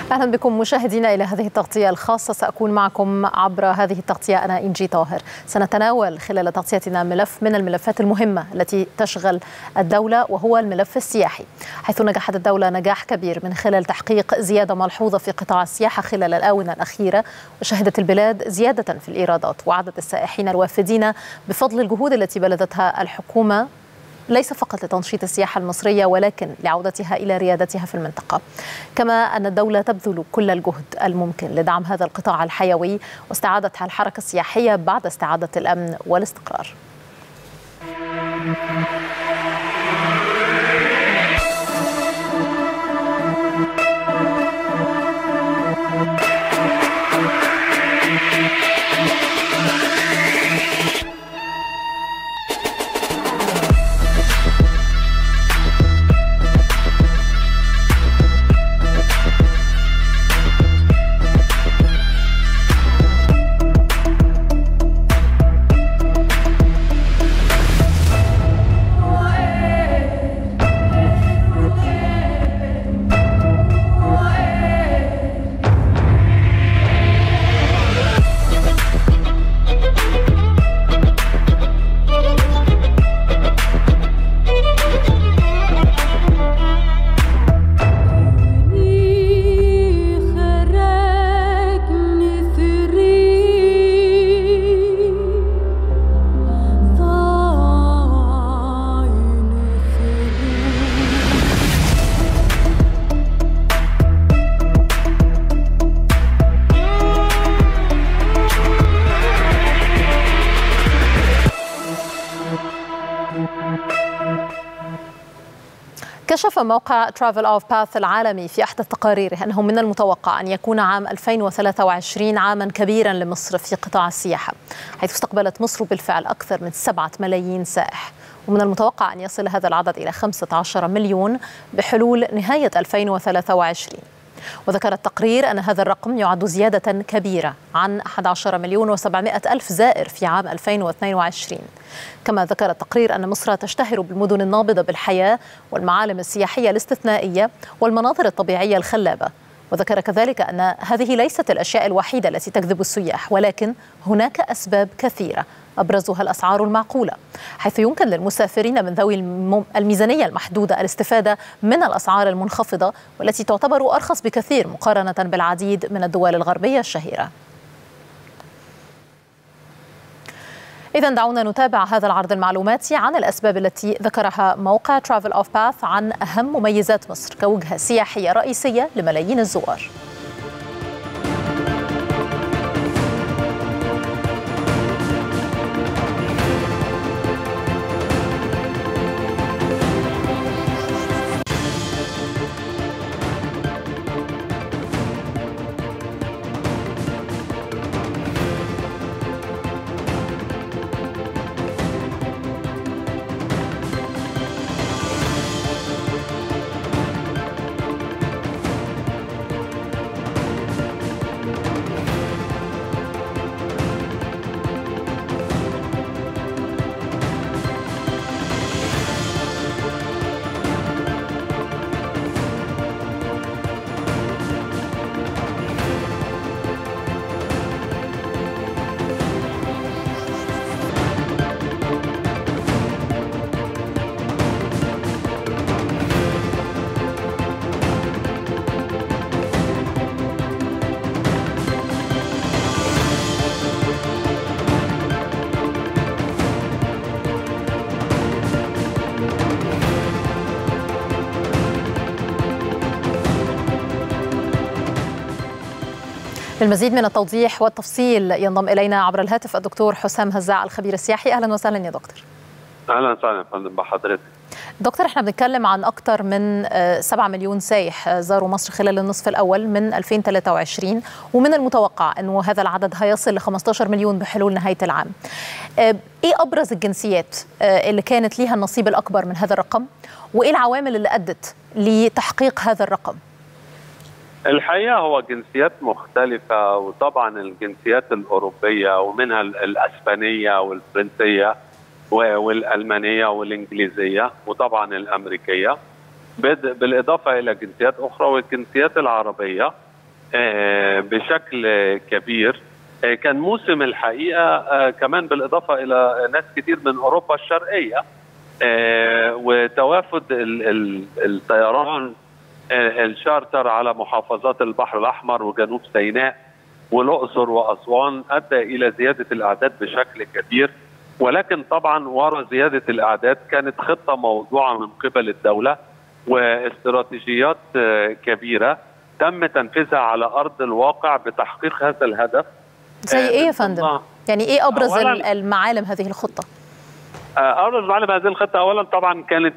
اهلا بكم مشاهدينا الى هذه التغطيه الخاصه ساكون معكم عبر هذه التغطيه انا انجي طاهر سنتناول خلال تغطيتنا ملف من الملفات المهمه التي تشغل الدوله وهو الملف السياحي حيث نجحت الدوله نجاح كبير من خلال تحقيق زياده ملحوظه في قطاع السياحه خلال الاونه الاخيره وشهدت البلاد زياده في الايرادات وعدد السائحين الوافدين بفضل الجهود التي بلدتها الحكومه ليس فقط لتنشيط السياحة المصرية ولكن لعودتها إلى ريادتها في المنطقة كما أن الدولة تبذل كل الجهد الممكن لدعم هذا القطاع الحيوي واستعادة الحركة السياحية بعد استعادة الأمن والاستقرار كشف موقع ترافل اوف باث العالمي في احدى تقاريره انه من المتوقع ان يكون عام 2023 عاما كبيرا لمصر في قطاع السياحه حيث استقبلت مصر بالفعل اكثر من 7 ملايين سائح ومن المتوقع ان يصل هذا العدد الى 15 مليون بحلول نهايه 2023 وذكر التقرير أن هذا الرقم يعد زيادة كبيرة عن 11 مليون و700 ألف زائر في عام 2022 كما ذكر التقرير أن مصر تشتهر بالمدن النابضة بالحياة والمعالم السياحية الاستثنائية والمناظر الطبيعية الخلابة وذكر كذلك أن هذه ليست الأشياء الوحيدة التي تجذب السياح ولكن هناك أسباب كثيرة أبرزها الأسعار المعقولة حيث يمكن للمسافرين من ذوي الميزانية المحدودة الاستفادة من الأسعار المنخفضة والتي تعتبر أرخص بكثير مقارنة بالعديد من الدول الغربية الشهيرة إذا دعونا نتابع هذا العرض المعلوماتي عن الأسباب التي ذكرها موقع ترافل أوف باث عن أهم مميزات مصر كوجهة سياحية رئيسية لملايين الزوار. للمزيد من التوضيح والتفصيل ينضم الينا عبر الهاتف الدكتور حسام هزاع الخبير السياحي اهلا وسهلا يا دكتور اهلا وسهلا فندم بحضرتك دكتور احنا بنتكلم عن اكثر من 7 مليون سايح زاروا مصر خلال النصف الاول من 2023 ومن المتوقع انه هذا العدد هيصل ل 15 مليون بحلول نهايه العام. ايه ابرز الجنسيات اللي كانت ليها النصيب الاكبر من هذا الرقم؟ وايه العوامل اللي ادت لتحقيق هذا الرقم؟ الحقيقه هو جنسيات مختلفه وطبعا الجنسيات الاوروبيه ومنها الاسبانيه والفرنسيه والالمانيه والانجليزيه وطبعا الامريكيه بالاضافه الى جنسيات اخرى والجنسيات العربيه بشكل كبير كان موسم الحقيقه كمان بالاضافه الى ناس كتير من اوروبا الشرقيه وتوافد الطيران الشارتر على محافظات البحر الاحمر وجنوب سيناء والاقصر واسوان ادى الى زياده الاعداد بشكل كبير ولكن طبعا وراء زياده الاعداد كانت خطه موضوعه من قبل الدوله واستراتيجيات كبيره تم تنفيذها على ارض الواقع بتحقيق هذا الهدف زي ايه يا فندم؟ يعني ايه ابرز المعالم هذه الخطه؟ ابرز معالم هذه الخطه اولا طبعا كانت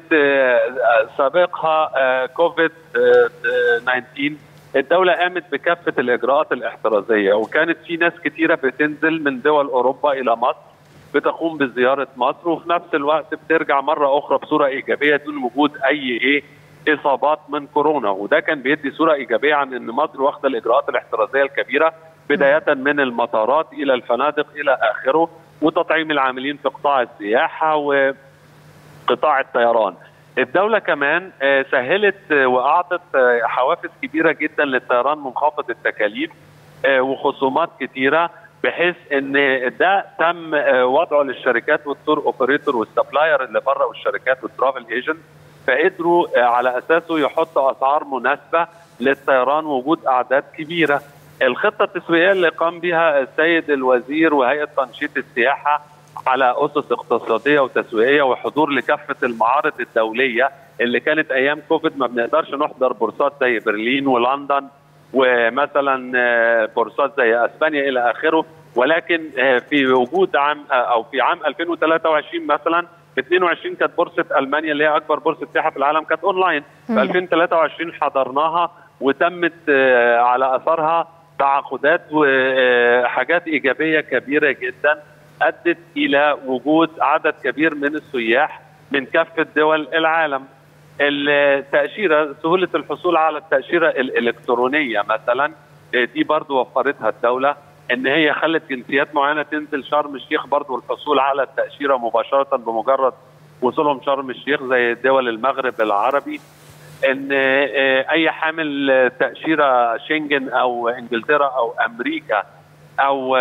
سابقها كوفيد 19 الدولة قامت بكافة الإجراءات الاحترازية وكانت في ناس كتيرة بتنزل من دول أوروبا إلى مصر بتقوم بزيارة مصر وفي نفس الوقت بترجع مرة أخرى بصورة إيجابية دون وجود أي إيه إصابات من كورونا وده كان بيدي صورة إيجابية عن أن مصر واخدة الإجراءات الاحترازية الكبيرة بداية من المطارات إلى الفنادق إلى آخره وتطعيم العاملين في قطاع السياحة وقطاع الطيران الدولة كمان سهلت وأعطت حوافز كبيرة جدا للطيران منخفض التكاليف وخصومات كتيرة بحيث ان ده تم وضعه للشركات والتور اوبريتور والسبلاير اللي بره والشركات والترافل ايجنت فقدروا على اساسه يحطوا اسعار مناسبه للطيران وجود اعداد كبيره. الخطه التسويقيه اللي قام بها السيد الوزير وهيئه تنشيط السياحه على اسس اقتصاديه وتسويقيه وحضور لكافه المعارض الدوليه اللي كانت ايام كوفيد ما بنقدرش نحضر بورصات زي برلين ولندن ومثلا بورصات زي اسبانيا الى اخره ولكن في وجود عام او في عام 2023 مثلا 22 كانت بورصه المانيا اللي هي اكبر بورصه سياحه في العالم كانت اونلاين في 2023 حضرناها وتمت على اثرها تعاقدات وحاجات ايجابيه كبيره جدا ادت الى وجود عدد كبير من السياح من كافه دول العالم. التاشيره سهوله الحصول على التاشيره الالكترونيه مثلا دي برضو وفرتها الدوله ان هي خلت جنسيات معينه تنزل شرم الشيخ برضو الحصول على التاشيره مباشره بمجرد وصولهم شرم الشيخ زي دول المغرب العربي ان اي حامل تاشيره شنجن او انجلترا او امريكا او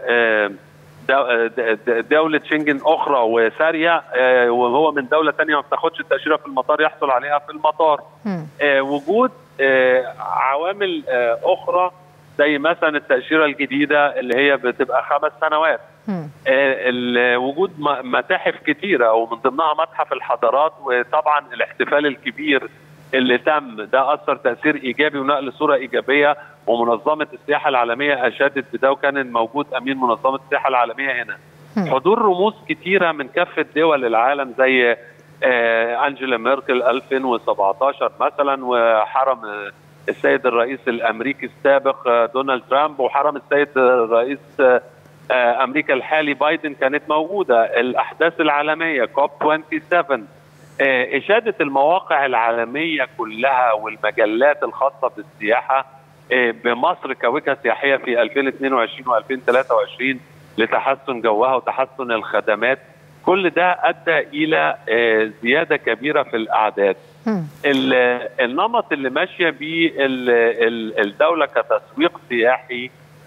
دولة شنجن أخرى وسارية وهو من دولة ثانية ما بتاخدش التأشيرة في المطار يحصل عليها في المطار وجود عوامل أخرى زي مثلا التأشيرة الجديدة اللي هي بتبقى خمس سنوات وجود متاحف كتيرة ومن ضمنها متحف الحضارات وطبعا الاحتفال الكبير اللي تم ده اثر تاثير ايجابي ونقل صوره ايجابيه ومنظمه السياحه العالميه اشادت بده وكان موجود امين منظمه السياحه العالميه هنا. حضور رموز كتيره من كافه دول العالم زي آه انجيلا ميركل 2017 مثلا وحرم السيد الرئيس الامريكي السابق دونالد ترامب وحرم السيد الرئيس آه امريكا الحالي بايدن كانت موجوده الاحداث العالميه كوب 27 إشادة المواقع العالمية كلها والمجلات الخاصة بالسياحة بمصر كوجهة سياحية في 2022 و2023 لتحسن جوها وتحسن الخدمات كل ده أدى إلى زيادة كبيرة في الأعداد النمط اللي ماشية به الدولة كتسويق سياحي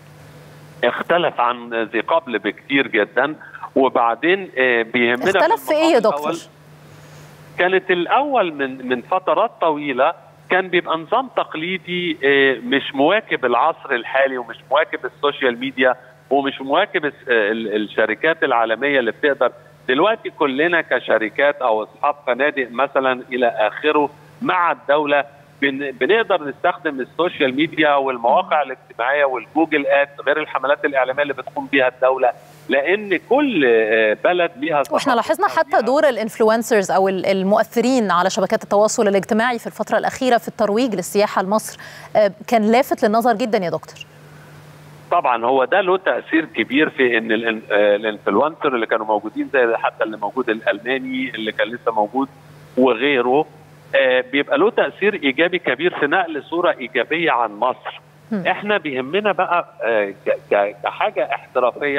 اختلف عن ذي قبل بكتير جدا وبعدين بيهمنا اختلف في ايه يا دكتور؟ كانت الاول من من فترات طويله كان بيبقى نظام تقليدي مش مواكب العصر الحالي ومش مواكب السوشيال ميديا ومش مواكب الشركات العالميه اللي بتقدر دلوقتي كلنا كشركات او اصحاب فنادق مثلا الى اخره مع الدوله بنقدر نستخدم السوشيال ميديا والمواقع الاجتماعيه والجوجل اد غير الحملات الاعلاميه اللي بتقوم بها الدوله لان كل بلد ليها واحنا لاحظنا حتى دور الانفلونسرز او المؤثرين على شبكات التواصل الاجتماعي في الفتره الاخيره في الترويج للسياحه لمصر كان لافت للنظر جدا يا دكتور طبعا هو ده له تاثير كبير في ان الانفلونسر اللي كانوا موجودين زي حتى اللي موجود الالماني اللي كان لسه موجود وغيره بيبقى له تاثير ايجابي كبير في نقل صوره ايجابيه عن مصر م. احنا بيهمنا بقى كحاجه احترافيه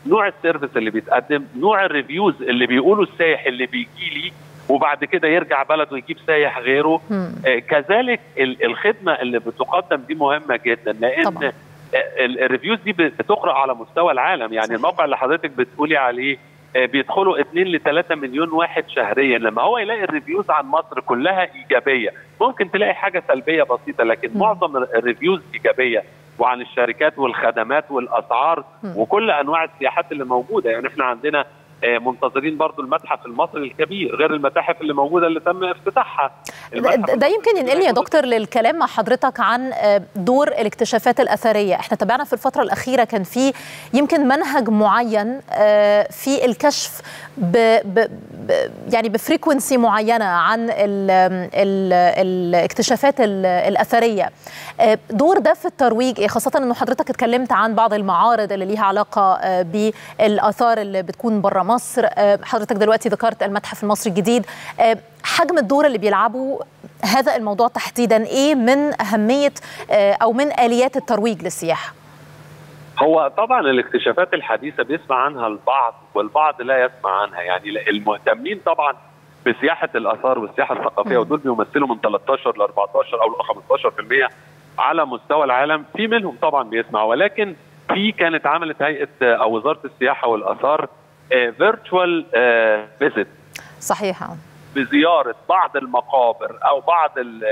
نوع السيرفيس اللي بيتقدم نوع الريفيوز اللي بيقولوا السائح اللي بيجي لي وبعد كده يرجع بلده يجيب سايح غيره آه كذلك الخدمه اللي بتقدم دي مهمه جدا لان طبعا. الريفيوز دي بتقرا على مستوى العالم يعني صحيح. الموقع اللي حضرتك بتقولي عليه بيدخلوا 2 ل 3 مليون واحد شهريا لما هو يلاقي الريفيوز عن مصر كلها ايجابيه ممكن تلاقي حاجه سلبيه بسيطه لكن م. معظم الريفيوز ايجابيه وعن الشركات والخدمات والاسعار م. وكل انواع السياحات اللي موجوده يعني احنا عندنا منتظرين برضو المتحف المصري الكبير غير المتاحف اللي موجوده اللي تم افتتاحها ده يمكن ينقلني يا دكتور للكلام مع حضرتك عن دور الاكتشافات الاثريه احنا تابعنا في الفتره الاخيره كان في يمكن منهج معين في الكشف ب ب يعني بفريكونسي معينه عن ال ال الاكتشافات الاثريه دور ده في الترويج ايه خاصه انه حضرتك اتكلمت عن بعض المعارض اللي ليها علاقه بالاثار اللي بتكون بره مصر حضرتك دلوقتي ذكرت المتحف المصري الجديد حجم الدور اللي بيلعبه هذا الموضوع تحديدا ايه من اهميه او من اليات الترويج للسياحه هو طبعا الاكتشافات الحديثه بيسمع عنها البعض والبعض لا يسمع عنها يعني المهتمين طبعا بسياحه الاثار والسياحه الثقافيه ودول بيمثلوا من 13 ل 14 او 15% على مستوى العالم في منهم طبعا بيسمع ولكن في كانت عملت هيئه او وزاره السياحه والاثار فيرتشوال فيزيت صحيح بزياره بعض المقابر او بعض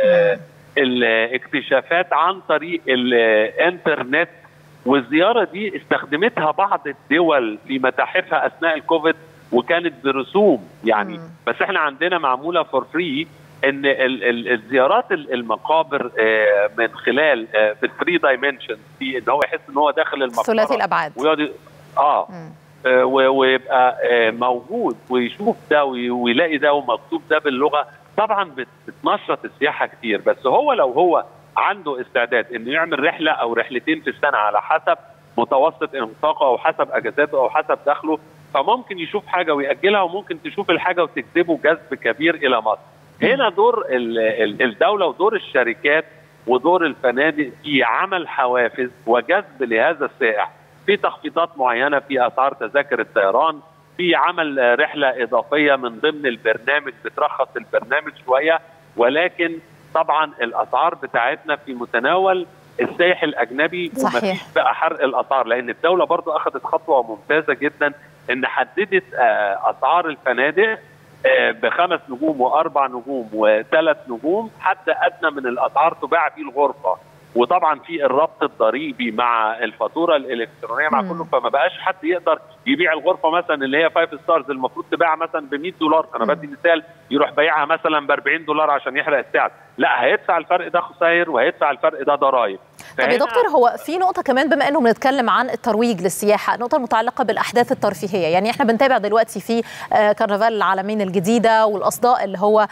الاكتشافات عن طريق الانترنت والزياره دي استخدمتها بعض الدول في متاحفها اثناء الكوفيد وكانت برسوم يعني مم. بس احنا عندنا معموله فور فري ان ال ال الزيارات المقابر من خلال في الثري دايمنشن في ان هو يحس ان هو داخل المقبره ثلاثي الابعاد ويقعد اه مم. ويبقى موجود ويشوف ده ويلاقي ده ومكتوب ده باللغه طبعا بتنشط السياحه كتير بس هو لو هو عنده استعداد انه يعمل رحله او رحلتين في السنه على حسب متوسط انفاقه او حسب اجازاته او حسب دخله فممكن يشوف حاجه ويأجلها وممكن تشوف الحاجه وتجذبه جذب كبير الى مصر. هنا دور الدوله ودور الشركات ودور الفنادق في عمل حوافز وجذب لهذا السائح في تخفيضات معينه في اسعار تذاكر الطيران في عمل رحله اضافيه من ضمن البرنامج بترخص البرنامج شويه ولكن طبعا الاسعار بتاعتنا في متناول السائح الاجنبي ومفيش بقى حرق الاسعار لان الدوله برضو اخذت خطوه ممتازه جدا ان حددت اسعار الفنادق بخمس نجوم واربع نجوم وثلاث نجوم حتى ادنى من الاسعار تباع فيه الغرفه وطبعا في الربط الضريبي مع الفاتوره الالكترونيه مع كله فما بقاش حد يقدر يبيع الغرفه مثلا اللي هي 5 ستارز المفروض تباع مثلا ب 100 دولار انا بدي مثال يروح بايعها مثلا ب 40 دولار عشان يحرق السعر لا هيدفع الفرق ده خسائر وهيدفع الفرق ده ضرائب طب يا دكتور هو في نقطه كمان بما انه بنتكلم عن الترويج للسياحه النقطه المتعلقه بالاحداث الترفيهيه يعني احنا بنتابع دلوقتي في كرنفال العالمين الجديده والاصداء اللي هو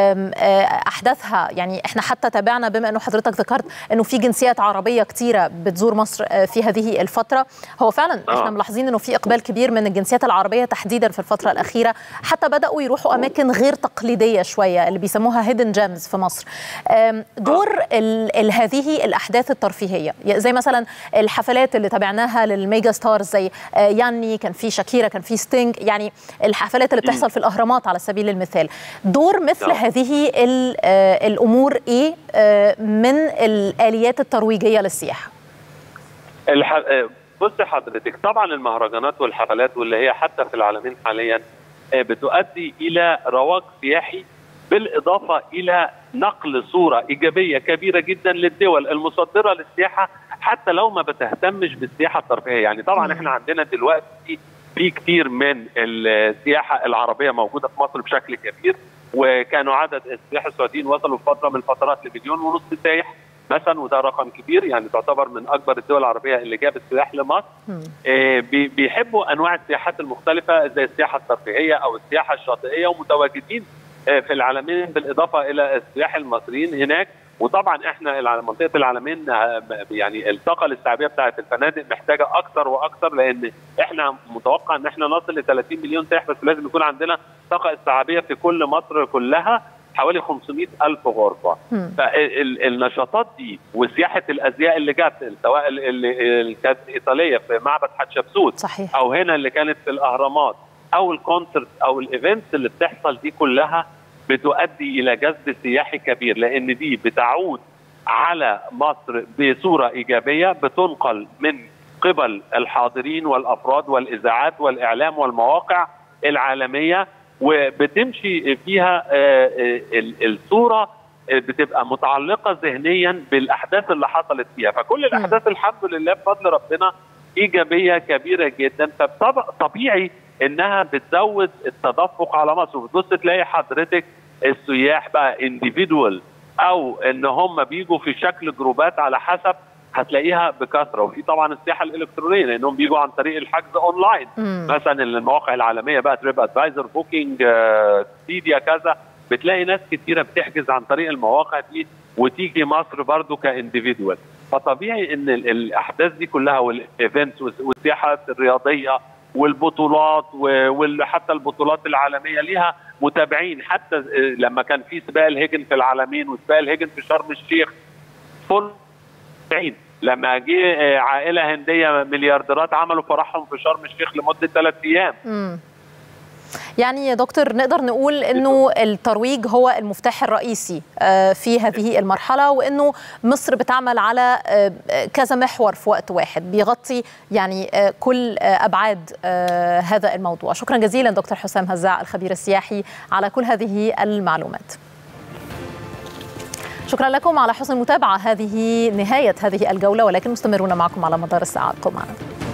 احداثها يعني احنا حتى تابعنا بما انه حضرتك ذكرت انه في جنسيات عربيه كتيره بتزور مصر في هذه الفتره هو فعلا آه. احنا ملاحظين انه في اقبال كبير من الجنسيات العربيه تحديدا في الفتره الاخيره حتى بداوا يروحوا اماكن غير تقليديه شويه اللي بيسموها هيدن جيمز في مصر دور ال هذه الاحداث الترفيهيه زي مثلا الحفلات اللي تابعناها للميجا ستارز زي ياني كان في شاكيرا كان في ستينج يعني الحفلات اللي بتحصل في الاهرامات على سبيل المثال دور مثل هذه الامور ايه من الاليات الترويجيه للسياحه الح... بص حضرتك طبعا المهرجانات والحفلات واللي هي حتى في العالمين حاليا بتؤدي الى رواج سياحي بالاضافه الى نقل صوره ايجابيه كبيره جدا للدول المصدره للسياحه حتى لو ما بتهتمش بالسياحه الترفيهيه يعني طبعا احنا عندنا دلوقتي في كتير من السياحه العربيه موجوده في مصر بشكل كبير وكانوا عدد السياح السعوديين وصلوا في فتره من الفترات لمليون ونص سايح مثلا وده رقم كبير يعني تعتبر من اكبر الدول العربيه اللي جابت سياح لمصر آه بيحبوا انواع السياحات المختلفه زي السياحه الترفيهيه او السياحه الشاطئيه ومتواجدين آه في العالمين بالاضافه الى السياح المصريين هناك وطبعا احنا منطقه العالمين يعني الطاقه الاستيعابيه بتاعت الفنادق محتاجه اكثر واكثر لان احنا متوقع ان احنا نصل ل 30 مليون سائح بس لازم يكون عندنا طاقه استيعابيه في كل مصر كلها حوالي 500 ألف غرفة فالنشاطات دي وسياحة الأزياء اللي جت سواء اللي كانت إيطالية في معبد حتشبسوت صحيح. أو هنا اللي كانت في الأهرامات أو الكونسرت أو الإيفنتس اللي بتحصل دي كلها بتؤدي إلى جذب سياحي كبير لأن دي بتعود على مصر بصورة إيجابية بتنقل من قبل الحاضرين والأفراد والإذاعات والإعلام والمواقع العالمية وبتمشي فيها الصوره بتبقى متعلقه ذهنيا بالاحداث اللي حصلت فيها فكل الاحداث الحمد لله بفضل ربنا ايجابيه كبيره جدا فطبيعي انها بتزود التدفق على مصر وتبص تلاقي حضرتك السياح بقى انديفيدوال او ان هم بيجوا في شكل جروبات على حسب هتلاقيها بكثره وفي طبعا السياحه الالكترونيه لانهم بيجوا عن طريق الحجز اونلاين مم. مثلا المواقع العالميه بقى تريب ادفايزر بوكينج سيديا كذا بتلاقي ناس كتيره بتحجز عن طريق المواقع دي وتيجي مصر برضو كانديفيدوال فطبيعي ان ال- الاحداث دي كلها والايفنتس والسياحه الرياضيه والبطولات وحتى البطولات العالميه ليها متابعين حتى آه، لما كان في سباق الهجن في العالمين وسباق الهجن في شرم الشيخ فل بعيد لما جه آه، عائله هنديه مليارديرات عملوا فرحهم في شرم الشيخ لمده ثلاث ايام مم. يعني يا دكتور نقدر نقول انه الترويج هو المفتاح الرئيسي آه، في هذه المرحله وانه مصر بتعمل على آه، كذا محور في وقت واحد بيغطي يعني آه، كل آه، ابعاد آه، هذا الموضوع شكرا جزيلا دكتور حسام هزاع الخبير السياحي على كل هذه المعلومات شكرا لكم على حسن المتابعه هذه نهايه هذه الجوله ولكن مستمرون معكم على مدار الساعه ابقوا معنا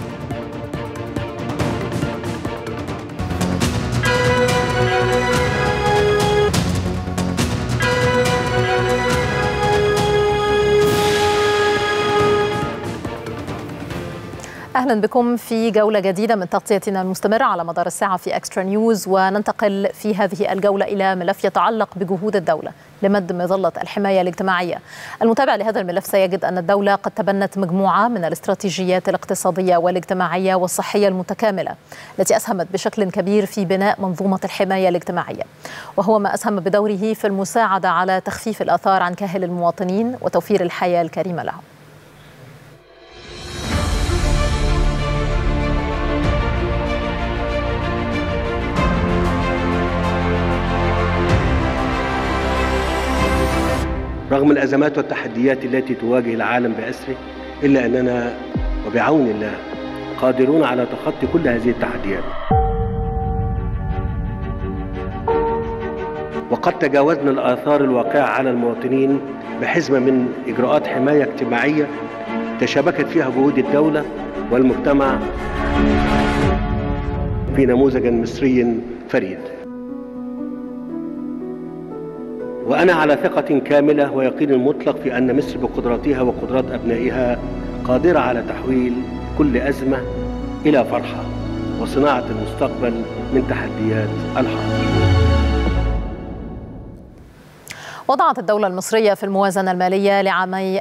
اهلا بكم في جوله جديده من تغطيتنا المستمره على مدار الساعه في اكسترا نيوز وننتقل في هذه الجوله الى ملف يتعلق بجهود الدوله لمد مظله الحمايه الاجتماعيه. المتابع لهذا الملف سيجد ان الدوله قد تبنت مجموعه من الاستراتيجيات الاقتصاديه والاجتماعيه والصحيه المتكامله التي اسهمت بشكل كبير في بناء منظومه الحمايه الاجتماعيه وهو ما اسهم بدوره في المساعده على تخفيف الاثار عن كاهل المواطنين وتوفير الحياه الكريمه لهم. رغم الأزمات والتحديات التي تواجه العالم بأسره إلا أننا وبعون الله قادرون على تخطي كل هذه التحديات وقد تجاوزنا الآثار الواقعة على المواطنين بحزمة من إجراءات حماية اجتماعية تشابكت فيها جهود الدولة والمجتمع في نموذج مصري فريد وأنا على ثقة كاملة ويقين مطلق في أن مصر بقدراتها وقدرات أبنائها قادرة على تحويل كل أزمة إلى فرحة وصناعة المستقبل من تحديات الحاضر وضعت الدولة المصرية في الموازنة المالية لعامي 2023-2024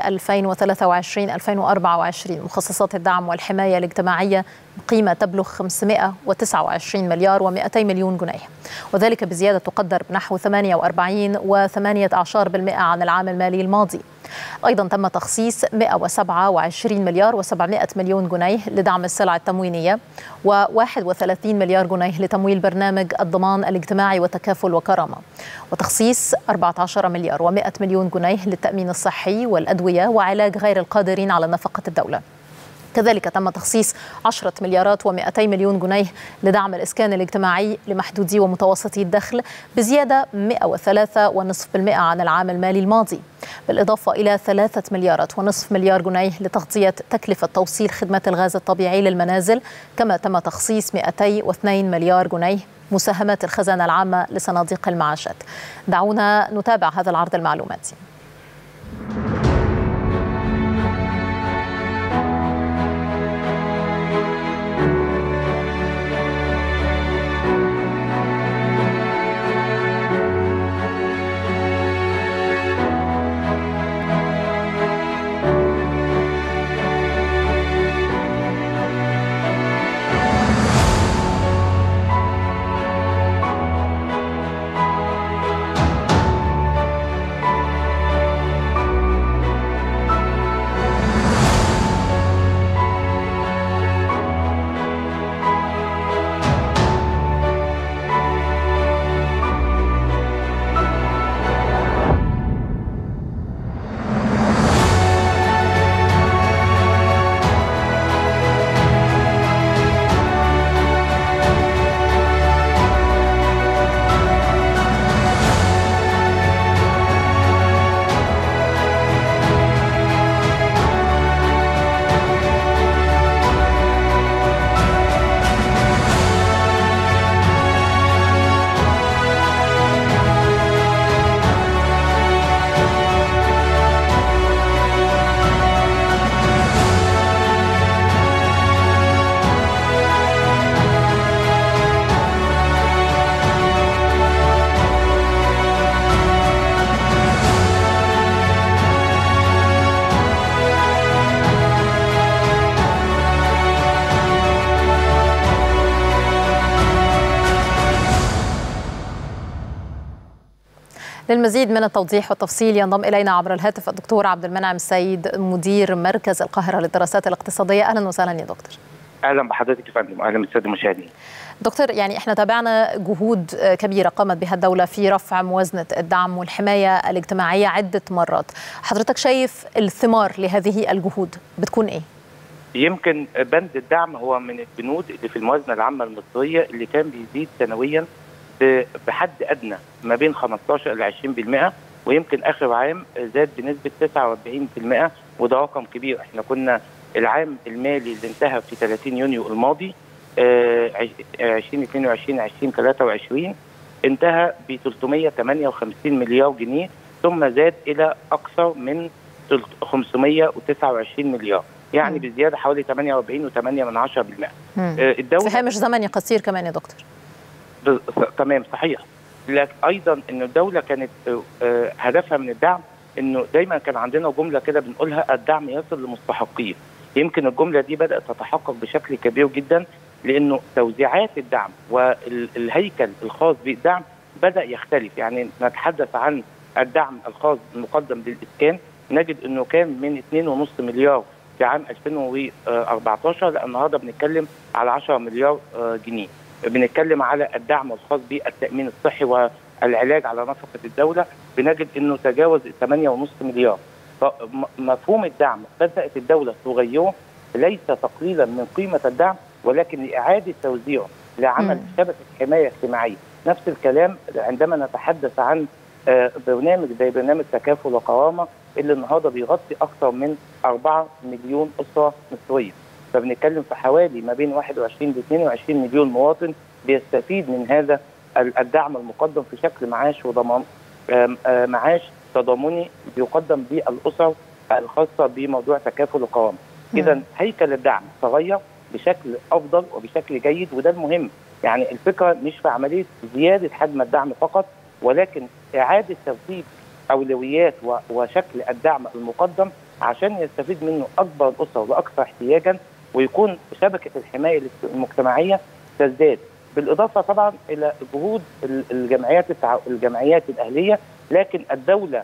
مخصصات الدعم والحماية الاجتماعية بقيمة تبلغ 529 مليار و200 مليون جنيه وذلك بزيادة تقدر بنحو 48 و18% عن العام المالي الماضي أيضا تم تخصيص 127 مليار و700 مليون جنيه لدعم السلع التموينية و31 مليار جنيه لتمويل برنامج الضمان الاجتماعي والتكافل وكرامة وتخصيص 14 مليار و100 مليون جنيه للتأمين الصحي والأدوية وعلاج غير القادرين على نفقة الدولة كذلك تم تخصيص 10 مليارات و200 مليون جنيه لدعم الإسكان الاجتماعي لمحدودي ومتوسطي الدخل بزيادة 103.5% عن العام المالي الماضي بالإضافة إلى 3 مليارات ونصف مليار جنيه لتغطية تكلفة توصيل خدمات الغاز الطبيعي للمنازل كما تم تخصيص 202 مليار جنيه مساهمات الخزانة العامة لصناديق المعاشات دعونا نتابع هذا العرض المعلوماتي للمزيد من التوضيح والتفصيل ينضم الينا عبر الهاتف الدكتور عبد المنعم السيد مدير مركز القاهره للدراسات الاقتصاديه اهلا وسهلا يا دكتور اهلا بحضرتك يا فندم اهلا بالساده المشاهدين دكتور يعني احنا تابعنا جهود كبيره قامت بها الدوله في رفع موازنه الدعم والحمايه الاجتماعيه عده مرات حضرتك شايف الثمار لهذه الجهود بتكون ايه يمكن بند الدعم هو من البنود اللي في الموازنه العامه المصريه اللي كان بيزيد سنويا بحد ادنى ما بين 15 ل 20% ويمكن اخر عام زاد بنسبه 49% وده رقم كبير احنا كنا العام المالي اللي انتهى في 30 يونيو الماضي 2022 2023 انتهى ب 358 مليار جنيه ثم زاد الى اكثر من 529 مليار يعني بزياده حوالي 48 و8 من 10% الدوله في هامش زمني قصير كمان يا دكتور تمام صحيح لكن ايضا ان الدوله كانت هدفها من الدعم انه دايما كان عندنا جمله كده بنقولها الدعم يصل لمستحقيه يمكن الجمله دي بدات تتحقق بشكل كبير جدا لانه توزيعات الدعم والهيكل الخاص بالدعم بدا يختلف يعني نتحدث عن الدعم الخاص المقدم للاسكان نجد انه كان من 2.5 مليار في عام 2014 لا النهارده بنتكلم على 10 مليار جنيه بنتكلم على الدعم الخاص بالتامين الصحي والعلاج على نفقه الدوله بنجد انه تجاوز 8.5 مليار فمفهوم الدعم بدات الدوله تغيره ليس تقليلا من قيمه الدعم ولكن لاعاده توزيعه لعمل شبكه حمايه اجتماعيه نفس الكلام عندما نتحدث عن برنامج زي برنامج تكافل وقوامه اللي النهارده بيغطي اكثر من 4 مليون اسره مصريه فبنتكلم في حوالي ما بين 21 ل 22 مليون مواطن بيستفيد من هذا الدعم المقدم في شكل معاش وضمان معاش تضامني بيقدم للاسر الخاصه بموضوع تكافل وقوامه. اذا هيكل الدعم تغير بشكل افضل وبشكل جيد وده المهم يعني الفكره مش في عمليه زياده حجم الدعم فقط ولكن اعاده ترتيب اولويات وشكل الدعم المقدم عشان يستفيد منه اكبر الاسر واكثر احتياجا ويكون شبكه الحمايه المجتمعيه تزداد بالاضافه طبعا الى جهود الجمعيات الجمعيات الاهليه لكن الدوله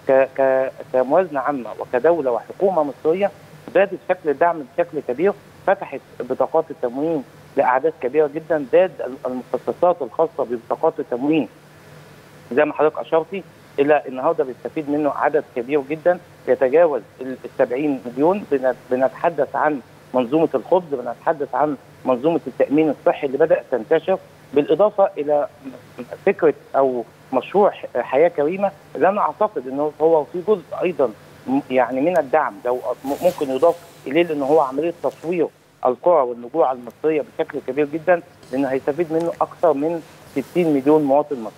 كموازنه عامه وكدوله وحكومه مصريه زادت شكل الدعم بشكل كبير فتحت بطاقات التموين لاعداد كبيره جدا زاد المخصصات الخاصه ببطاقات التموين زي ما حضرتك اشرتي الى النهارده بيستفيد منه عدد كبير جدا يتجاوز ال 70 مليون بنتحدث عن منظومه الخبز بنتحدث عن منظومه التامين الصحي اللي بدات تنتشر بالاضافه الى فكره او مشروع حياه كريمه اللي انا اعتقد انه هو في جزء ايضا يعني من الدعم لو ممكن يضاف اليه لان هو عمليه تطوير القرى والنجوع المصريه بشكل كبير جدا لانه هيستفيد منه اكثر من 60 مليون مواطن مصري.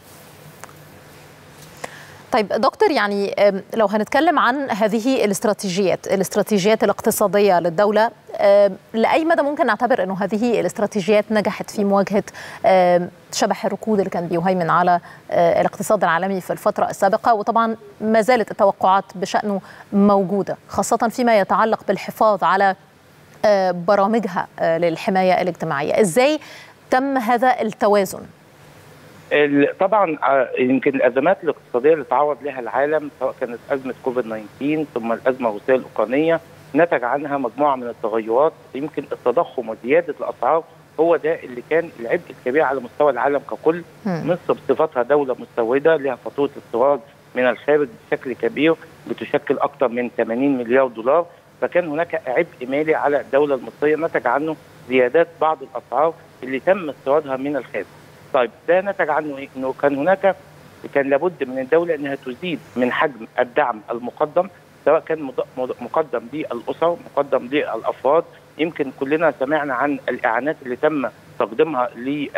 طيب دكتور يعني لو هنتكلم عن هذه الاستراتيجيات الاستراتيجيات الاقتصادية للدولة لأي مدى ممكن نعتبر أنه هذه الاستراتيجيات نجحت في مواجهة شبح الركود اللي كان بيهيمن على الاقتصاد العالمي في الفترة السابقة وطبعا ما زالت التوقعات بشأنه موجودة خاصة فيما يتعلق بالحفاظ على برامجها للحماية الاجتماعية إزاي تم هذا التوازن؟ طبعا يمكن الازمات الاقتصاديه اللي تعرض لها العالم سواء كانت ازمه كوفيد 19 ثم الازمه الروسيه الاوكرانيه نتج عنها مجموعه من التغيرات يمكن التضخم وزياده الاسعار هو ده اللي كان العبء الكبير على مستوى العالم ككل مصر بصفتها دوله مستورده لها فاتوره استيراد من الخارج بشكل كبير بتشكل اكثر من 80 مليار دولار فكان هناك عبء مالي على الدوله المصريه نتج عنه زيادات بعض الاسعار اللي تم استيرادها من الخارج. طيب ده نتج عنه ايه؟ انه كان هناك كان لابد من الدوله انها تزيد من حجم الدعم المقدم سواء كان مقدم للاسر مقدم للافراد يمكن كلنا سمعنا عن الاعانات اللي تم تقديمها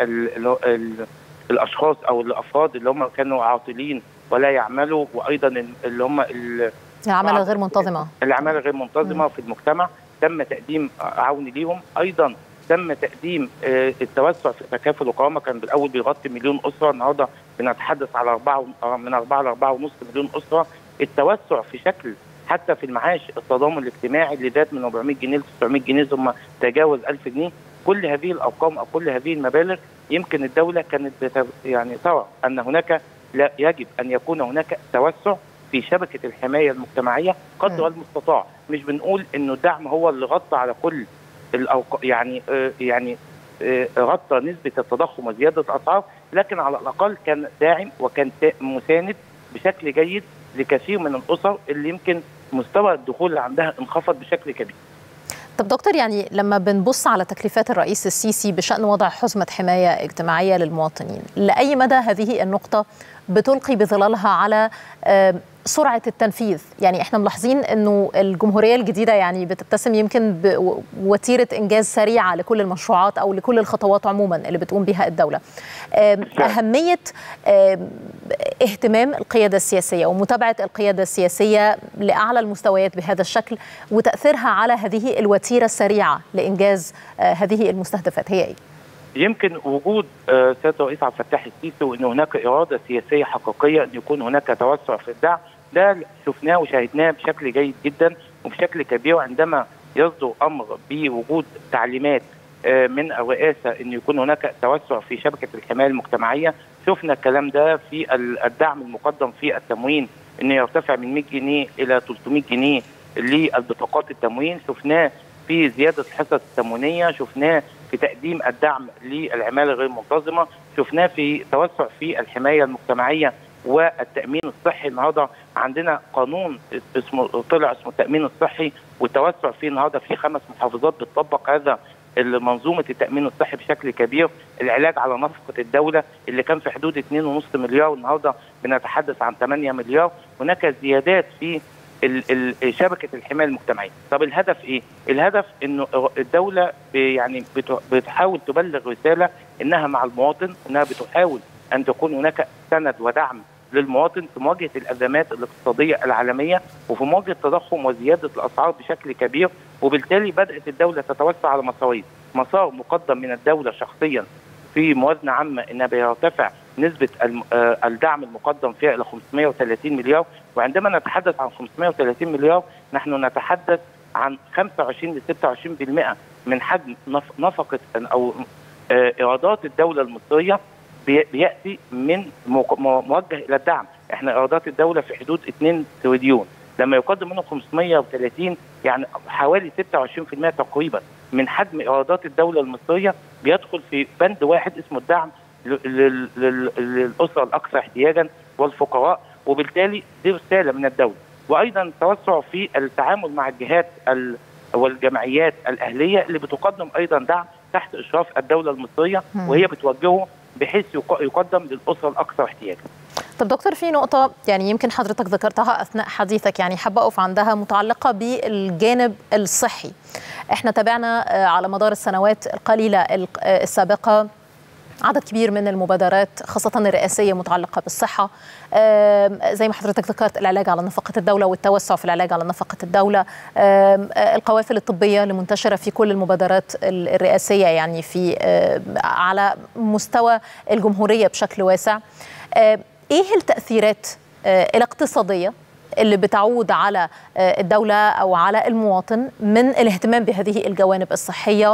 للاشخاص او الافراد اللي هم كانوا عاطلين ولا يعملوا وايضا اللي هم العماله الغير منتظمه العماله غير منتظمه في المجتمع تم تقديم عون ليهم ايضا تم تقديم التوسع في تكافل وقوامه كان بالاول بيغطي مليون اسره النهارده بنتحدث على أربعة من أربعة ل 4.5 مليون اسره التوسع في شكل حتى في المعاش التضامن الاجتماعي اللي زاد من 400 جنيه ل 900 جنيه ثم تجاوز 1000 جنيه كل هذه الارقام او كل هذه المبالغ يمكن الدوله كانت يعني ترى ان هناك لا يجب ان يكون هناك توسع في شبكه الحمايه المجتمعيه قدر المستطاع مش بنقول انه الدعم هو اللي غطى على كل الأوق... يعني آه يعني آه غطى نسبه التضخم وزياده الاسعار لكن على الاقل كان داعم وكان مساند بشكل جيد لكثير من الاسر اللي يمكن مستوى الدخول اللي عندها انخفض بشكل كبير. طب دكتور يعني لما بنبص على تكليفات الرئيس السيسي بشان وضع حزمه حمايه اجتماعيه للمواطنين، لاي مدى هذه النقطه بتلقي بظلالها على سرعه التنفيذ يعني احنا ملاحظين انه الجمهوريه الجديده يعني بتتسم يمكن بوتيره انجاز سريعه لكل المشروعات او لكل الخطوات عموما اللي بتقوم بها الدوله اهميه اهتمام القياده السياسيه ومتابعه القياده السياسيه لاعلى المستويات بهذا الشكل وتاثيرها على هذه الوتيره السريعه لانجاز هذه المستهدفات هي ايه يمكن وجود سياده الرئيس عبد الفتاح السيسي وان هناك اراده سياسيه حقيقيه ان يكون هناك توسع في الدعم ده شفناه وشاهدناه بشكل جيد جدا وبشكل كبير عندما يصدر امر بوجود تعليمات من الرئاسه ان يكون هناك توسع في شبكه الحمايه المجتمعيه شفنا الكلام ده في الدعم المقدم في التموين انه يرتفع من 100 جنيه الى 300 جنيه للبطاقات التموين شفناه في زياده الحصص التموينيه شفناه في تقديم الدعم للعماله غير المنتظمه شفناه في توسع في الحمايه المجتمعيه والتامين الصحي النهارده عندنا قانون اسمه طلع اسمه التامين الصحي والتوسع فيه النهارده في خمس محافظات بتطبق هذا منظومه التامين الصحي بشكل كبير، العلاج على نفقه الدوله اللي كان في حدود 2.5 مليار والنهارده بنتحدث عن 8 مليار، هناك زيادات في شبكه الحمايه المجتمعيه، طب الهدف ايه؟ الهدف انه الدوله يعني بتحاول تبلغ رساله انها مع المواطن، انها بتحاول ان تكون هناك سند ودعم للمواطن في مواجهه الازمات الاقتصاديه العالميه وفي مواجهه التضخم وزياده الاسعار بشكل كبير وبالتالي بدات الدوله تتوسع على مسارين، مسار مقدم من الدوله شخصيا في موازنه عامه انها بيرتفع نسبه الدعم المقدم فيها الى 530 مليار وعندما نتحدث عن 530 مليار نحن نتحدث عن 25 ل 26% من حجم نفقه او ايرادات الدوله المصريه بياتي من موجه الى الدعم، احنا ايرادات الدوله في حدود 2 تريليون، لما يقدم منهم 530 يعني حوالي 26% تقريبا من حجم ايرادات الدوله المصريه بيدخل في بند واحد اسمه الدعم للاسره الاكثر احتياجا والفقراء وبالتالي دي رساله من الدوله وايضا التوسع في التعامل مع الجهات والجمعيات الاهليه اللي بتقدم ايضا دعم تحت اشراف الدوله المصريه وهي بتوجهه بحيث يقدم للاسره الاكثر احتياجا. طب دكتور في نقطة يعني يمكن حضرتك ذكرتها أثناء حديثك يعني حابة أقف عندها متعلقة بالجانب الصحي. احنا تابعنا على مدار السنوات القليلة السابقة عدد كبير من المبادرات خاصة الرئاسية متعلقة بالصحة زي ما حضرتك ذكرت العلاج على نفقة الدولة والتوسع في العلاج على نفقة الدولة القوافل الطبية اللي منتشرة في كل المبادرات الرئاسية يعني في على مستوى الجمهورية بشكل واسع ايه التأثيرات الاقتصادية اللي بتعود على الدولة أو على المواطن من الاهتمام بهذه الجوانب الصحية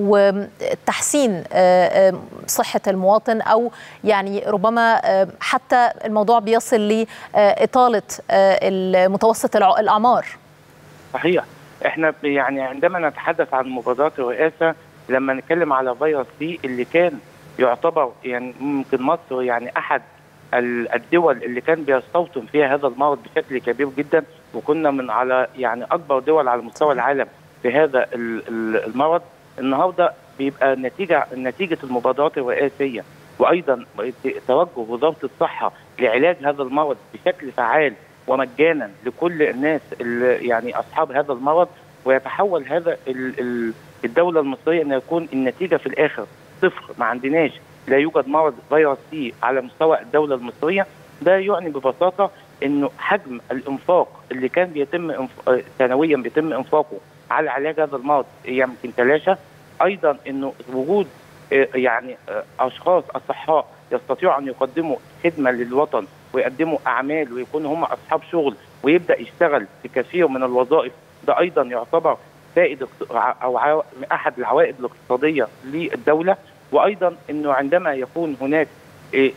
وتحسين صحة المواطن أو يعني ربما حتى الموضوع بيصل لإطالة متوسط الأعمار صحيح احنا يعني عندما نتحدث عن مبادرات الرئاسة لما نتكلم على فيروس سي اللي كان يعتبر يعني ممكن مصر يعني أحد الدول اللي كان بيستوطن فيها هذا المرض بشكل كبير جدا وكنا من على يعني اكبر دول على مستوى العالم في هذا المرض النهارده بيبقى نتيجه نتيجه المبادرات الرئاسيه وايضا توجه وزاره الصحه لعلاج هذا المرض بشكل فعال ومجانا لكل الناس اللي يعني اصحاب هذا المرض ويتحول هذا الدوله المصريه ان يكون النتيجه في الاخر صفر ما عندناش لا يوجد مرض فيروس سي على مستوى الدولة المصرية ده يعني ببساطة انه حجم الانفاق اللي كان بيتم انف... سنويا بيتم انفاقه على علاج هذا المرض يمكن تلاشى ايضا انه وجود يعني اشخاص اصحاء يستطيعوا ان يقدموا خدمه للوطن ويقدموا اعمال ويكونوا هم اصحاب شغل ويبدا يشتغل في كثير من الوظائف ده ايضا يعتبر فائد او احد العوائد الاقتصاديه للدوله وايضا انه عندما يكون هناك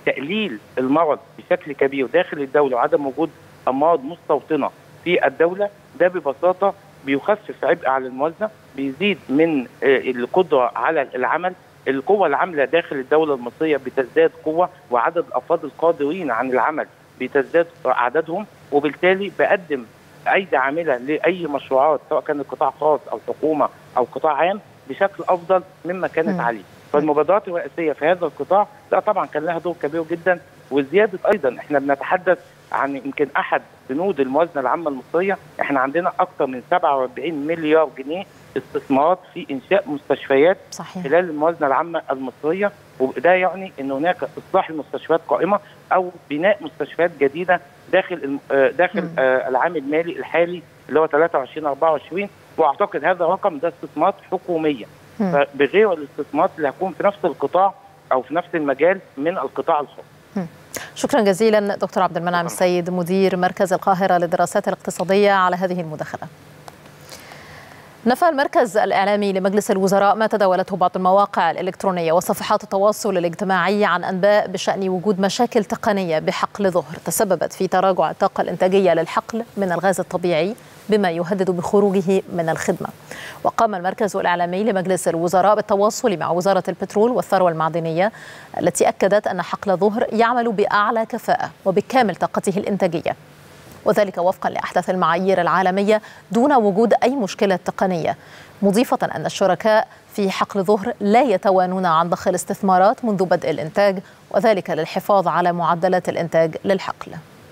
تقليل المرض بشكل كبير داخل الدوله وعدم وجود امراض مستوطنه في الدوله ده ببساطه بيخفف عبء على الموازنه بيزيد من القدره على العمل القوة العاملة داخل الدولة المصرية بتزداد قوة وعدد الأفراد القادرين عن العمل بتزداد عددهم وبالتالي بقدم أيدي عاملة لأي مشروعات سواء كان قطاع خاص أو حكومة أو قطاع عام بشكل أفضل مما كانت م. عليه فالمبادرات الرئاسية في هذا القطاع لا طبعا كان لها دور كبير جدا وزيادة أيضا احنا بنتحدث عن يمكن أحد بنود الموازنة العامة المصرية احنا عندنا أكثر من 47 مليار جنيه استثمارات في انشاء مستشفيات صحيح. خلال الموازنه العامه المصريه وده يعني ان هناك اصلاح المستشفيات قائمه او بناء مستشفيات جديده داخل داخل م. العام المالي الحالي اللي هو 23 24 واعتقد هذا الرقم ده استثمارات حكوميه م. فبغير الاستثمارات اللي هتكون في نفس القطاع او في نفس المجال من القطاع الخاص شكرا جزيلا دكتور عبد المنعم السيد مدير مركز القاهره للدراسات الاقتصاديه على هذه المداخله نفى المركز الإعلامي لمجلس الوزراء ما تداولته بعض المواقع الإلكترونية وصفحات التواصل الاجتماعي عن أنباء بشأن وجود مشاكل تقنية بحقل ظهر تسببت في تراجع الطاقة الإنتاجية للحقل من الغاز الطبيعي بما يهدد بخروجه من الخدمة وقام المركز الإعلامي لمجلس الوزراء بالتواصل مع وزارة البترول والثروة المعدنية التي أكدت أن حقل ظهر يعمل بأعلى كفاءة وبكامل طاقته الإنتاجية وذلك وفقا لاحدث المعايير العالميه دون وجود اي مشكله تقنيه مضيفه ان الشركاء في حقل ظهر لا يتوانون عن ضخ الاستثمارات منذ بدء الانتاج وذلك للحفاظ على معدلات الانتاج للحقل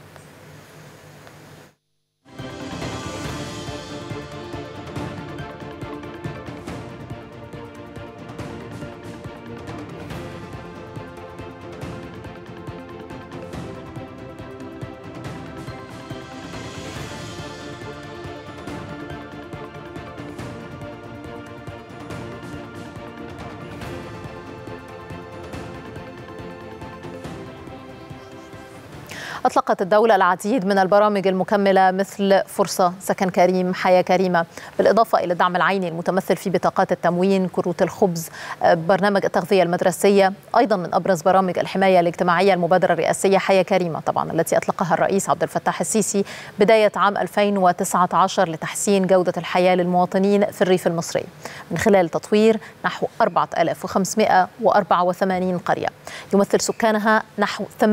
أطلقت الدولة العديد من البرامج المكملة مثل فرصة سكن كريم حياة كريمة بالإضافة إلى الدعم العيني المتمثل في بطاقات التموين كروت الخبز برنامج التغذية المدرسية أيضا من أبرز برامج الحماية الاجتماعية المبادرة الرئاسية حياة كريمة طبعا التي أطلقها الرئيس عبد الفتاح السيسي بداية عام 2019 لتحسين جودة الحياة للمواطنين في الريف المصري من خلال تطوير نحو 4584 قرية يمثل سكانها نحو 58%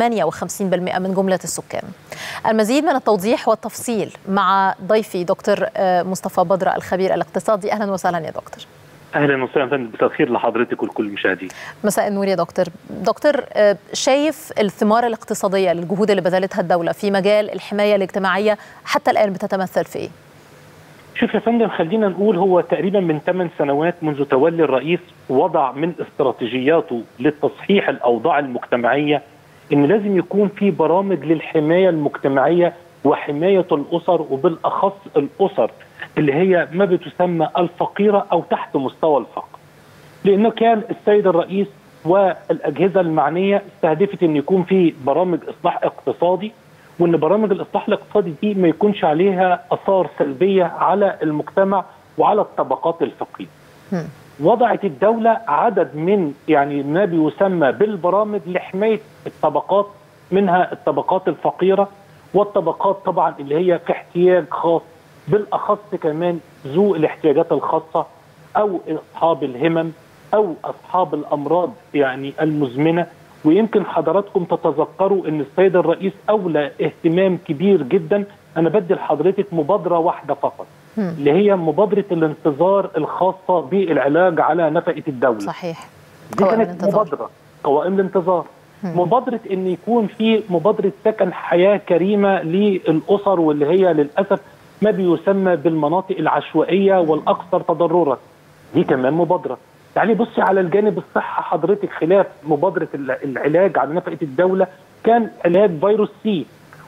من جملة السكان المزيد من التوضيح والتفصيل مع ضيفي دكتور مصطفى بدر الخبير الاقتصادي أهلا وسهلا يا دكتور اهلا وسهلا فندم بتاخير لحضرتك ولكل المشاهدين مساء النور يا دكتور دكتور شايف الثمار الاقتصاديه للجهود اللي بذلتها الدوله في مجال الحمايه الاجتماعيه حتى الان بتتمثل في ايه شوف يا فندم خلينا نقول هو تقريبا من 8 سنوات منذ تولي الرئيس وضع من استراتيجياته لتصحيح الاوضاع المجتمعيه ان لازم يكون في برامج للحمايه المجتمعيه وحمايه الاسر وبالاخص الاسر اللي هي ما بتسمى الفقيره او تحت مستوى الفقر. لانه كان السيد الرئيس والاجهزه المعنيه استهدفت ان يكون في برامج اصلاح اقتصادي وان برامج الاصلاح الاقتصادي دي ما يكونش عليها اثار سلبيه على المجتمع وعلى الطبقات الفقيره. وضعت الدولة عدد من يعني ما بيسمى بالبرامج لحماية الطبقات منها الطبقات الفقيرة والطبقات طبعا اللي هي في احتياج خاص بالأخص كمان ذو الاحتياجات الخاصة أو أصحاب الهمم أو أصحاب الأمراض يعني المزمنة ويمكن حضراتكم تتذكروا أن السيد الرئيس أولى اهتمام كبير جدا أنا بدي لحضرتك مبادرة واحدة فقط اللي هي مبادره الانتظار الخاصه بالعلاج على نفقه الدوله. صحيح. دي كانت مبادره قوائم الانتظار. مم. مبادره ان يكون في مبادره سكن حياه كريمه للاسر واللي هي للاسف ما بيسمى بالمناطق العشوائيه والاكثر تضررا. دي كمان مبادره. تعالي بصي على الجانب الصحه حضرتك خلاف مبادره العلاج على نفقه الدوله كان علاج فيروس سي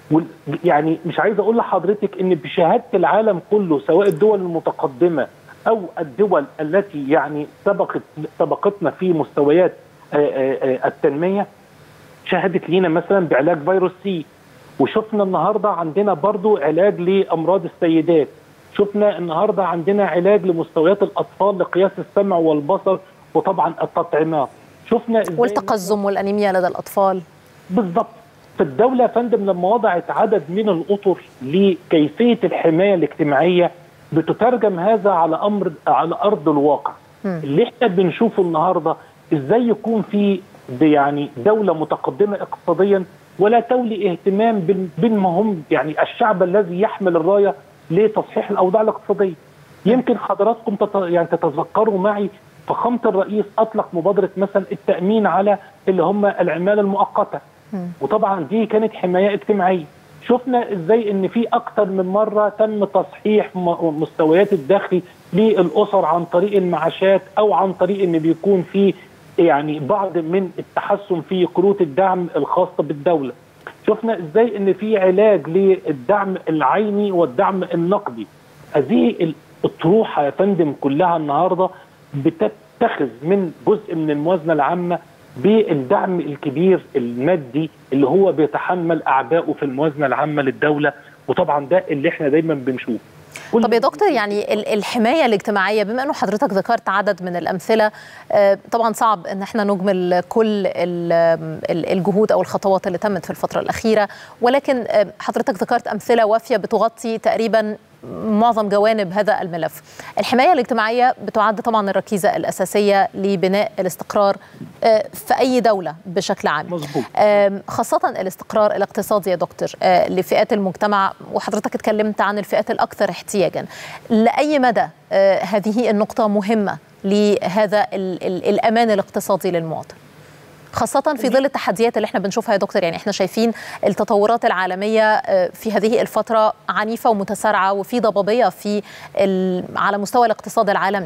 يعني مش عايز اقول لحضرتك ان بشهاده العالم كله سواء الدول المتقدمه او الدول التي يعني سبقت سبقتنا في مستويات التنميه شهدت لينا مثلا بعلاج فيروس سي وشفنا النهارده عندنا برضو علاج لامراض السيدات شفنا النهارده عندنا علاج لمستويات الاطفال لقياس السمع والبصر وطبعا التطعيمات شفنا والتقزم والانيميا لدى الاطفال بالضبط فالدوله يا فندم لما وضعت عدد من الاطر لكيفيه الحمايه الاجتماعيه بتترجم هذا على امر على ارض الواقع اللي احنا بنشوفه النهارده ازاي يكون في يعني دوله متقدمه اقتصاديا ولا تولي اهتمام بما هم يعني الشعب الذي يحمل الرايه لتصحيح الاوضاع الاقتصاديه. يمكن حضراتكم تت... يعني تتذكروا معي فخامه الرئيس اطلق مبادره مثلا التامين على اللي هم العماله المؤقته. وطبعا دي كانت حمايه اجتماعيه. شفنا ازاي ان في اكثر من مره تم تصحيح مستويات الدخل للاسر عن طريق المعاشات او عن طريق ان بيكون في يعني بعض من التحسن في كروت الدعم الخاصه بالدوله. شفنا ازاي ان في علاج للدعم العيني والدعم النقدي. هذه الطروحه يا فندم كلها النهارده بتتخذ من جزء من الموازنه العامه بالدعم الكبير المادي اللي هو بيتحمل اعبائه في الموازنه العامه للدوله وطبعا ده اللي احنا دايما بنشوفه طب يا دكتور يعني الحمايه الاجتماعيه بما انه حضرتك ذكرت عدد من الامثله طبعا صعب ان احنا نجمل كل الجهود او الخطوات اللي تمت في الفتره الاخيره ولكن حضرتك ذكرت امثله وافيه بتغطي تقريبا معظم جوانب هذا الملف الحماية الاجتماعية بتعد طبعا الركيزة الأساسية لبناء الاستقرار في أي دولة بشكل عام مزبوط. خاصة الاستقرار الاقتصادي يا دكتور لفئات المجتمع وحضرتك اتكلمت عن الفئات الأكثر احتياجا لأي مدى هذه النقطة مهمة لهذا الأمان الاقتصادي للمواطن خاصة في ظل التحديات اللي احنا بنشوفها يا دكتور يعني احنا شايفين التطورات العالمية في هذه الفترة عنيفة ومتسارعة وفي ضبابية في على مستوى الاقتصاد العالمي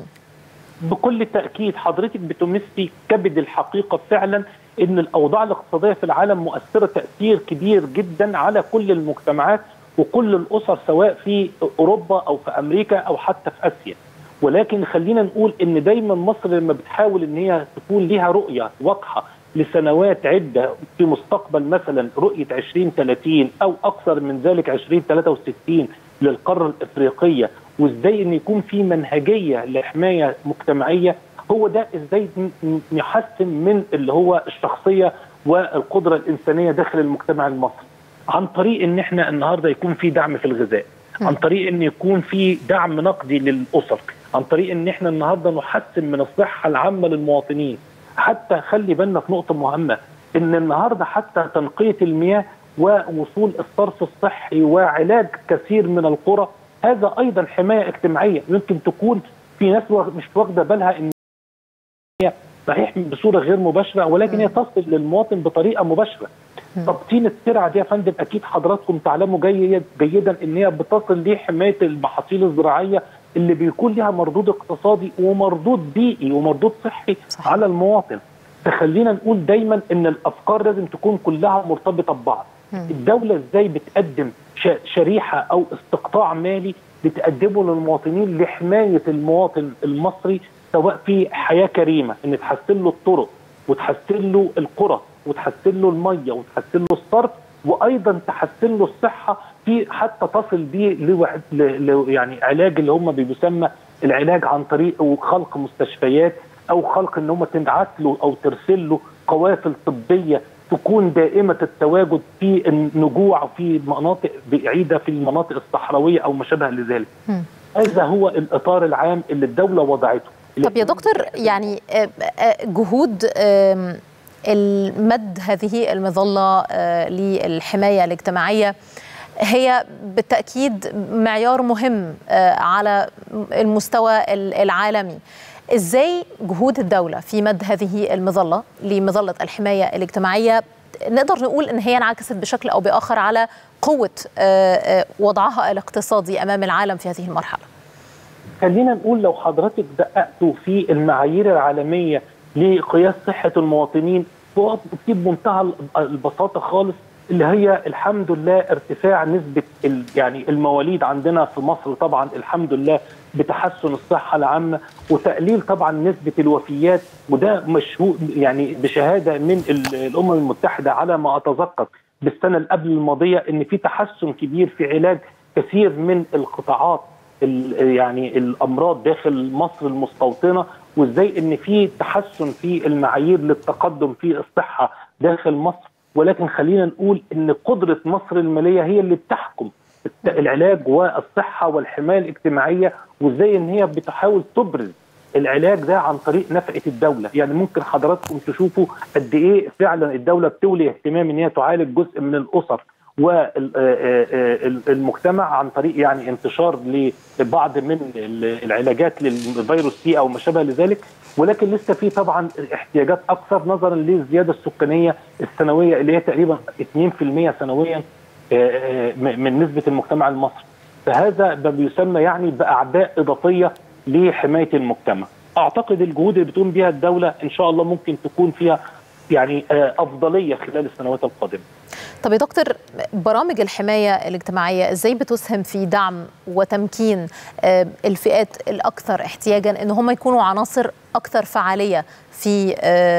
بكل تأكيد حضرتك بتمسي كبد الحقيقة فعلا ان الاوضاع الاقتصادية في العالم مؤثرة تأثير كبير جدا على كل المجتمعات وكل الاسر سواء في اوروبا او في امريكا او حتى في اسيا ولكن خلينا نقول ان دايما مصر لما بتحاول ان هي تكون ليها رؤيه واضحه لسنوات عده في مستقبل مثلا رؤيه 2030 او اكثر من ذلك 2063 للقاره الافريقيه وازاي ان يكون في منهجيه لحمايه مجتمعيه هو ده ازاي نحسن من اللي هو الشخصيه والقدره الانسانيه داخل المجتمع المصري عن طريق ان احنا النهارده يكون في دعم في الغذاء عن طريق ان يكون في دعم نقدي للاسر عن طريق ان احنا النهارده نحسن من الصحه العامه للمواطنين حتى خلي بالنا في نقطه مهمه ان النهارده حتى تنقيه المياه ووصول الصرف الصحي وعلاج كثير من القرى هذا ايضا حمايه اجتماعيه يمكن تكون في ناس مش واخده بالها ان هي صحيح بصوره غير مباشره ولكن هي تصل للمواطن بطريقه مباشره تبطين الترعه دي يا فندم اكيد حضراتكم تعلموا جيد جيدا ان هي بتصل لحمايه المحاصيل الزراعيه اللي بيكون لها مردود اقتصادي ومردود بيئي ومردود صحي صحيح. على المواطن تخلينا نقول دايما ان الافكار لازم تكون كلها مرتبطه ببعض الدوله ازاي بتقدم شريحه او استقطاع مالي بتقدمه للمواطنين لحمايه المواطن المصري سواء في حياه كريمه ان تحسن له الطرق وتحسن له القرى وتحسن له الميه وتحسن له الصرف وايضا تحسن له الصحه في حتى تصل بيه ل يعني علاج اللي هم بيسمى العلاج عن طريق خلق مستشفيات او خلق ان هم تبعت له او ترسل له قوافل طبيه تكون دائمه التواجد في النجوع في مناطق بعيده في المناطق الصحراويه او ما شابه لذلك. هذا هو الاطار العام اللي الدوله وضعته. طب يا دكتور يعني جهود المد هذه المظله للحمايه الاجتماعيه هي بالتاكيد معيار مهم على المستوى العالمي ازاي جهود الدوله في مد هذه المظله لمظله الحمايه الاجتماعيه نقدر نقول ان هي انعكست بشكل او باخر على قوه وضعها الاقتصادي امام العالم في هذه المرحله خلينا نقول لو حضرتك دققتوا في المعايير العالميه لقياس صحه المواطنين في بمنتهى البساطه خالص اللي هي الحمد لله ارتفاع نسبه يعني المواليد عندنا في مصر طبعا الحمد لله بتحسن الصحه العامه وتقليل طبعا نسبه الوفيات وده مشهور يعني بشهاده من الامم المتحده على ما اتذكر بالسنه اللي قبل الماضيه ان في تحسن كبير في علاج كثير من القطاعات يعني الامراض داخل مصر المستوطنه وازاي ان في تحسن في المعايير للتقدم في الصحه داخل مصر ولكن خلينا نقول ان قدره مصر الماليه هي اللي بتحكم العلاج والصحه والحمايه الاجتماعيه وازاي ان هي بتحاول تبرز العلاج ده عن طريق نفقه الدوله، يعني ممكن حضراتكم تشوفوا قد ايه فعلا الدوله بتولي اهتمام ان هي تعالج جزء من الاسر والمجتمع عن طريق يعني انتشار لبعض من العلاجات للفيروس سي او ما شابه لذلك ولكن لسه في طبعا احتياجات اكثر نظرا للزياده السكانيه السنويه اللي هي تقريبا 2% سنويا من نسبه المجتمع المصري فهذا ما بيسمى يعني باعباء اضافيه لحمايه المجتمع اعتقد الجهود اللي بتقوم بها الدوله ان شاء الله ممكن تكون فيها يعني افضليه خلال السنوات القادمه طب يا دكتور برامج الحمايه الاجتماعيه ازاي بتسهم في دعم وتمكين الفئات الاكثر احتياجا ان هم يكونوا عناصر اكثر فعاليه في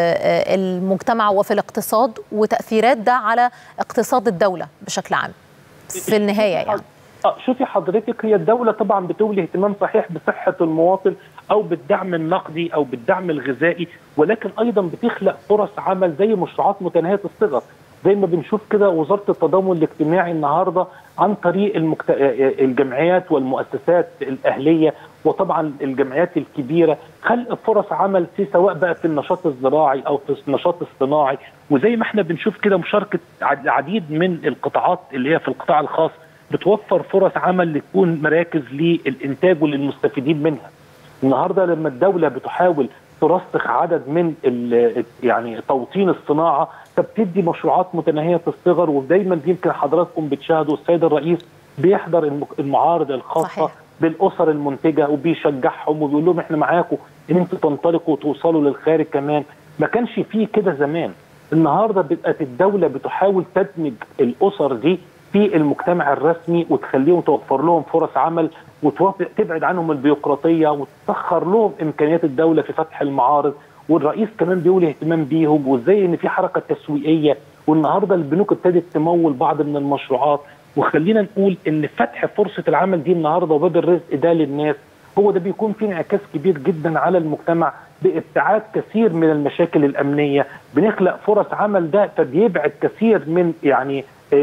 المجتمع وفي الاقتصاد وتاثيرات ده على اقتصاد الدوله بشكل عام في النهايه يعني شوفي حضرتك هي الدوله طبعا بتولي اهتمام صحيح بصحه المواطن او بالدعم النقدي او بالدعم الغذائي ولكن ايضا بتخلق فرص عمل زي مشروعات متناهيه الصغر زي ما بنشوف كده وزاره التضامن الاجتماعي النهارده عن طريق المكت... الجمعيات والمؤسسات الاهليه وطبعا الجمعيات الكبيره خلق فرص عمل في سواء بقى في النشاط الزراعي او في النشاط الصناعي وزي ما احنا بنشوف كده مشاركه العديد من القطاعات اللي هي في القطاع الخاص بتوفر فرص عمل لتكون مراكز للانتاج وللمستفيدين منها. النهارده لما الدوله بتحاول ترسخ عدد من يعني توطين الصناعه فبتدي مشروعات متناهيه الصغر ودايما يمكن حضراتكم بتشاهدوا السيد الرئيس بيحضر المعارض الخاصه صحيح. بالاسر المنتجه وبيشجعهم وبيقول لهم احنا معاكم ان انتوا تنطلقوا وتوصلوا للخارج كمان ما كانش فيه كده زمان النهارده بقت الدوله بتحاول تدمج الاسر دي في المجتمع الرسمي وتخليهم توفر لهم فرص عمل وتبعد عنهم البيروقراطيه وتسخر لهم امكانيات الدوله في فتح المعارض والرئيس كمان بيولي اهتمام بيهم وازاي ان في حركه تسويقيه والنهارده البنوك ابتدت تمول بعض من المشروعات وخلينا نقول ان فتح فرصه العمل دي النهارده وباب الرزق ده للناس هو ده بيكون فيه انعكاس كبير جدا على المجتمع بابتعاد كثير من المشاكل الامنيه بنخلق فرص عمل ده فبيبعد كثير من يعني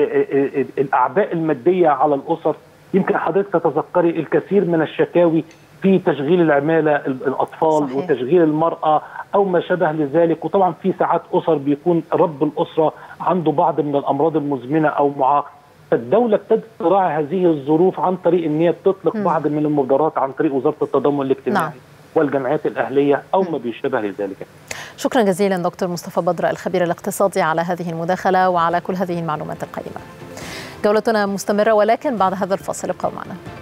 الاعباء الماديه على الاسر يمكن حضرتك تتذكري الكثير من الشكاوي في تشغيل العماله الاطفال صحيح. وتشغيل المراه او ما شابه لذلك وطبعا في ساعات اسر بيكون رب الاسره عنده بعض من الامراض المزمنه او معاق فالدوله ابتدت تراعي هذه الظروف عن طريق ان هي بتطلق م. بعض من المبادرات عن طريق وزاره التضامن الاجتماعي نعم. والجمعيات الاهليه او ما بيشابه لذلك. شكرا جزيلا دكتور مصطفى بدر الخبير الاقتصادي على هذه المداخله وعلى كل هذه المعلومات القيمه. جولتنا مستمره ولكن بعد هذا الفاصل ابقوا معنا.